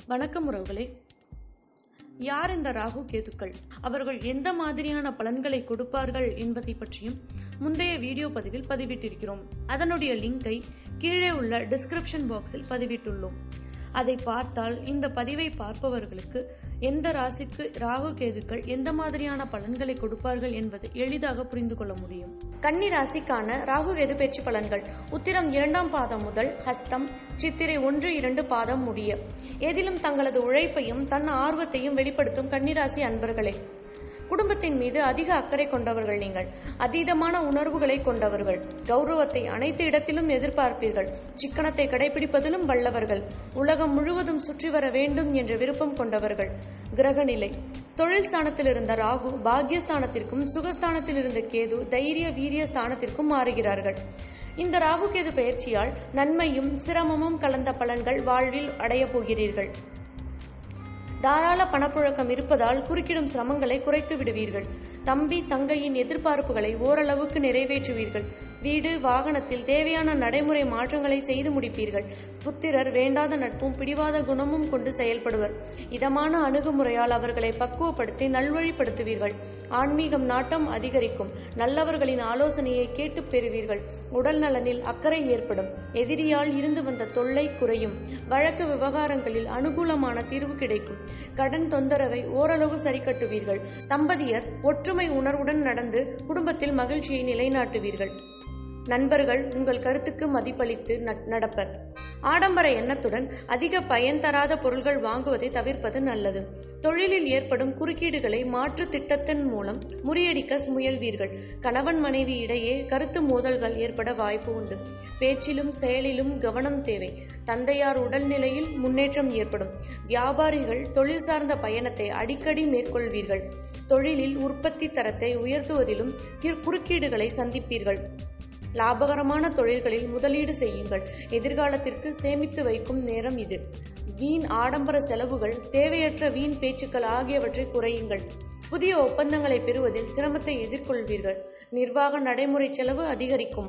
வணக்கம் உறவுகளே யார் இந்த ராகு கேதுக்கள் அவர்கள் எந்த மாதிரியான பலன்களை கொடுப்பார்கள் என்பதை பற்றியும் முந்தைய வீடியோ பதிவில் பதிவிட்டிருக்கிறோம் அதனுடைய லிங்கை கீழே உள்ள டிஸ்கிரிப்ஷன் பாக்ஸில் பதிவிட்டுள்ளோம் அதை பார்த்தால் இந்த பதிவை பார்ப்பவர்களுக்கு எந்த ராசிக்கு ராகு கேதுக்கள் எந்த மாதிரியான பலன்களை கொடுப்பார்கள் என்பதை எளிதாக புரிந்து கொள்ள முடியும் கன்னி ராசிக்கான ராகு கேது பெற்று பலன்கள் உத்திரம் இரண்டாம் பாதம் முதல் ஹஸ்தம் சித்திரை ஒன்று இரண்டு பாதம் முடிய எதிலும் தங்களது உழைப்பையும் தன் ஆர்வத்தையும் வெளிப்படுத்தும் கன்னிராசி அன்பர்களே குடும்பத்தின் மீது அதிக அக்கறை கொண்டவர்கள் நீங்கள் அதீதமான உணர்வுகளை கொண்டவர்கள் கௌரவத்தை அனைத்து இடத்திலும் எதிர்பார்ப்பீர்கள் சிக்கனத்தை கடைபிடிப்பதிலும் வல்லவர்கள் உலகம் முழுவதும் சுற்றி வர வேண்டும் என்ற விருப்பம் கொண்டவர்கள் கிரகநிலை தொழில் ஸ்தானத்தில் இருந்த ராகு பாக்யஸ்தானத்திற்கும் சுகஸ்தானத்தில் இருந்த கேது தைரிய வீரிய ஸ்தானத்திற்கும் மாறுகிறார்கள் இந்த ராகு கேது பயிற்சியால் நன்மையும் சிரமமும் கலந்த பலன்கள் வாழ்வில் அடையப் போகிறீர்கள் தாராள பணப்புழக்கம் இருப்பதால் குறுக்கிடும் சிரமங்களை குறைத்து விடுவீர்கள் தம்பி தங்கையின் எதிர்பார்ப்புகளை ஓரளவுக்கு நிறைவேற்றுவீர்கள் வீடு வாகனத்தில் தேவையான நடைமுறை மாற்றங்களை செய்து முடிப்பீர்கள் புத்திரர் வேண்டாத நட்பும் பிடிவாத குணமும் கொண்டு செயல்படுவர் இதமான அணுகுமுறையால் அவர்களை பக்குவப்படுத்தி நல்வழிப்படுத்துவீர்கள் ஆன்மீகம் நாட்டம் அதிகரிக்கும் நல்லவர்களின் ஆலோசனையை கேட்டு பெறுவீர்கள் உடல் நலனில் அக்கறை ஏற்படும் எதிரியால் இருந்து வந்த தொல்லை குறையும் வழக்கு விவகாரங்களில் அனுகூலமான தீர்வு கிடைக்கும் கடன் தொந்தரவை ஓரளவு சரி கட்டுவீர்கள் தம்பதியர் ஒற்றுமை உணர்வுடன் நடந்து குடும்பத்தில் மகிழ்ச்சியை நிலைநாட்டுவீர்கள் நண்பர்கள் உங்கள் கருத்துக்கு மதிப்பளித்து நடப்பர் ஆடம்பர எண்ணத்துடன் அதிக பயன் தராத பொருள்கள் வாங்குவதை தவிர்ப்பது நல்லது தொழிலில் ஏற்படும் குறுக்கீடுகளை மாற்று திட்டத்தின் மூலம் முறியடிக்க முயல்வீர்கள் கணவன் மனைவி இடையே கருத்து மோதல்கள் ஏற்பட வாய்ப்பு உண்டு பேச்சிலும் செயலிலும் கவனம் தேவை தந்தையார் உடல்நிலையில் முன்னேற்றம் ஏற்படும் வியாபாரிகள் தொழில் சார்ந்த பயணத்தை அடிக்கடி மேற்கொள்வீர்கள் தொழிலில் உற்பத்தி தரத்தை உயர்த்துவதிலும் குறுக்கீடுகளை சந்திப்பீர்கள் லாபகரமான தொழில்களில் முதலீடு செய்யுங்கள் எதிர்காலத்திற்கு சேமித்து வைக்கும் நேரம் இது வீண் ஆடம்பர செலவுகள் தேவையற்ற வீண் பேச்சுக்கள் ஆகியவற்றை குறையுங்கள் புதிய ஒப்பந்தங்களை பெறுவதில் சிரமத்தை எதிர்கொள்வீர்கள் நிர்வாக நடைமுறை செலவு அதிகரிக்கும்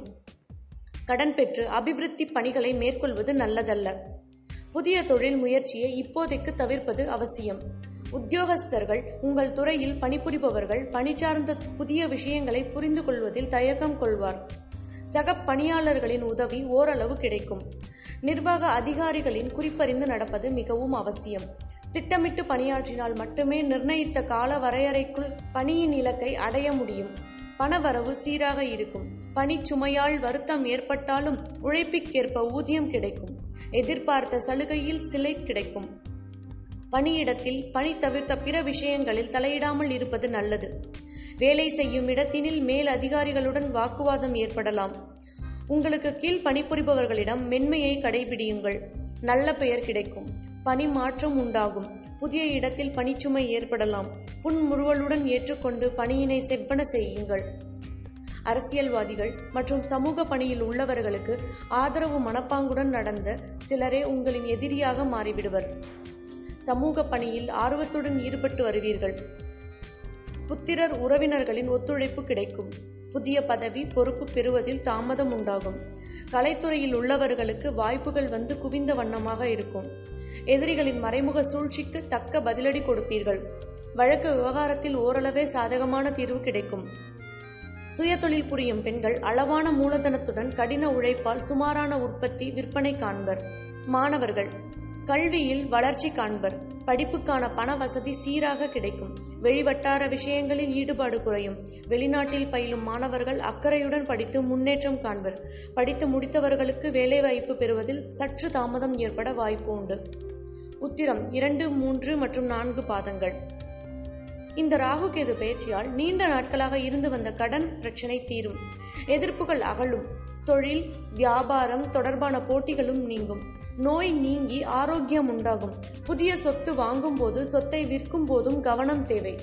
கடன் பெற்று அபிவிருத்தி பணிகளை மேற்கொள்வது நல்லதல்ல புதிய தொழில் முயற்சியை இப்போதைக்கு தவிர்ப்பது அவசியம் உத்தியோகஸ்தர்கள் உங்கள் துறையில் பணிபுரிபவர்கள் பணி சார்ந்த புதிய விஷயங்களை புரிந்து கொள்வதில் தயக்கம் கொள்வார் சக பணியாளர்களின் உதவி ஓரளவு கிடைக்கும் நிர்வாக அதிகாரிகளின் குறிப்பறிந்து நடப்பது மிகவும் அவசியம் திட்டமிட்டு பணியாற்றினால் மட்டுமே நிர்ணயித்த கால வரையறைக்குள் பணியின் இலக்கை அடைய முடியும் பணவரவு சீராக இருக்கும் பணி சுமையால் வருத்தம் ஏற்பட்டாலும் உழைப்பிற்கேற்ப ஊதியம் கிடைக்கும் எதிர்பார்த்த சலுகையில் சிலை கிடைக்கும் பணியிடத்தில் பணி தவிர்த்த பிற விஷயங்களில் தலையிடாமல் இருப்பது நல்லது வேலை செய்யும் இடத்தினில் மேல் அதிகாரிகளுடன் வாக்குவாதம் ஏற்படலாம் உங்களுக்கு கீழ் பணிபுரிபவர்களிடம் மென்மையை கடைபிடியுங்கள் நல்ல பெயர் கிடைக்கும் பணி மாற்றம் உண்டாகும் புதிய இடத்தில் பணிச்சுமை ஏற்படலாம் புன்முறுவலுடன் ஏற்றுக்கொண்டு பணியினை செவ்வன செய்யுங்கள் அரசியல்வாதிகள் மற்றும் சமூக பணியில் உள்ளவர்களுக்கு ஆதரவு மனப்பாங்குடன் நடந்த சிலரே உங்களின் எதிரியாக மாறிவிடுவர் சமூக பணியில் ஆர்வத்துடன் ஈடுபட்டு வருவீர்கள் புத்திரர் உறவினர்களின் ஒத்துழைப்பு கிடைக்கும் புதிய பதவி பொறுப்பு பெறுவதில் தாமதம் உண்டாகும் கலைத்துறையில் உள்ளவர்களுக்கு வாய்ப்புகள் வந்து குவிந்த வண்ணமாக இருக்கும் எதிரிகளின் மறைமுக சூழ்ச்சிக்கு தக்க பதிலடி கொடுப்பீர்கள் வழக்கு விவகாரத்தில் ஓரளவே சாதகமான தீர்வு கிடைக்கும் சுயதொழில் புரியும் பெண்கள் அளவான மூலதனத்துடன் கடின உழைப்பால் சுமாரான உற்பத்தி விற்பனை காண்பர் மாணவர்கள் கல்வியில் வளர்ச்சி காண்பர் படிப்புக்கான பண வசதி சீராக கிடைக்கும் வெளிவட்டார விஷயங்களில் ஈடுபாடு குறையும் வெளிநாட்டில் பயிலும் மாணவர்கள் அக்கறையுடன் படித்து முன்னேற்றம் காண்பர் படித்து முடித்தவர்களுக்கு வேலைவாய்ப்பு பெறுவதில் சற்று தாமதம் ஏற்பட வாய்ப்பு உண்டு உத்திரம் இரண்டு மூன்று மற்றும் நான்கு பாதங்கள் இந்த ராகு கேது பயிற்சியால் நீண்ட நாட்களாக இருந்து வந்த கடன் பிரச்சினை தீரும் எதிர்ப்புகள் அகலும் தொழில் வியாபாரம் தொடர்பான போட்டிகளும் நீங்கும் நோய் நீங்கி ஆரோக்கியம் உண்டாகும் புதிய சொத்து வாங்கும் போது சொத்தை விற்கும் போதும் கவனம் தேவை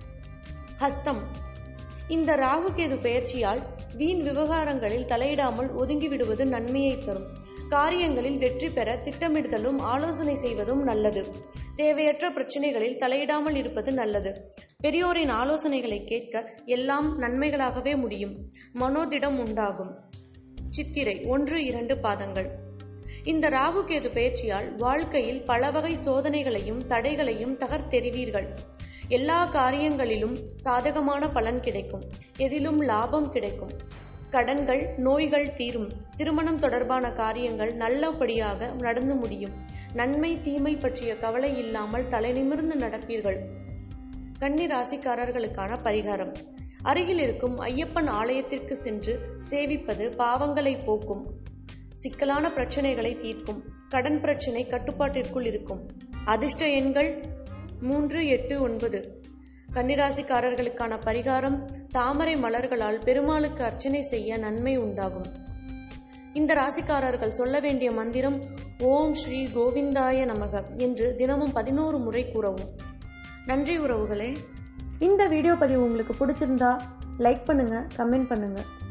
ஹஸ்தம் இந்த ராகுகேது பயிற்சியால் வீண் விவகாரங்களில் தலையிடாமல் ஒதுங்கிவிடுவது நன்மையை தரும் காரியங்களில் வெற்றி பெற திட்டமிடுதலும் ஆலோசனை செய்வதும் நல்லது தேவையற்ற பிரச்சனைகளில் தலையிடாமல் இருப்பது நல்லது பெரியோரின் ஆலோசனைகளை கேட்க எல்லாம் நன்மைகளாகவே முடியும் மனோதிடம் உண்டாகும் சித்திரை ஒன்று இரண்டு பாதங்கள் இந்த ராகு கேது பயிற்சியால் வாழ்க்கையில் பல வகை சோதனைகளையும் தடைகளையும் தகர்த்தெறிவீர்கள் எல்லா காரியங்களிலும் சாதகமான பலன் கிடைக்கும் எதிலும் லாபம் கிடைக்கும் கடன்கள் நோய்கள் தீரும் திருமணம் தொடர்பான காரியங்கள் நல்லபடியாக நடந்து முடியும் நன்மை தீமை பற்றிய கவலை இல்லாமல் தலைநிமிர்ந்து நடப்பீர்கள் கன்னி ராசிக்காரர்களுக்கான பரிகாரம் அருகில் இருக்கும் ஐயப்பன் ஆலயத்திற்கு சென்று சேவிப்பது பாவங்களை போக்கும் சிக்கலான பிரச்சனைகளை தீர்க்கும் கடன் பிரச்சனை கட்டுப்பாட்டிற்குள் இருக்கும் அதிர்ஷ்ட எண்கள் மூன்று எட்டு ஒன்பது கன்னிராசிக்காரர்களுக்கான பரிகாரம் தாமரை மலர்களால் பெருமாளுக்கு அர்ச்சனை செய்ய நன்மை உண்டாகும் இந்த ராசிக்காரர்கள் சொல்ல வேண்டிய மந்திரம் ஓம் ஸ்ரீ கோவிந்தாய நமக என்று தினமும் பதினோரு முறை கூறவும் நன்றி உறவுகளே இந்த வீடியோ பதிவு உங்களுக்கு பிடிச்சிருந்தா லைக் பண்ணுங்க கமெண்ட் பண்ணுங்க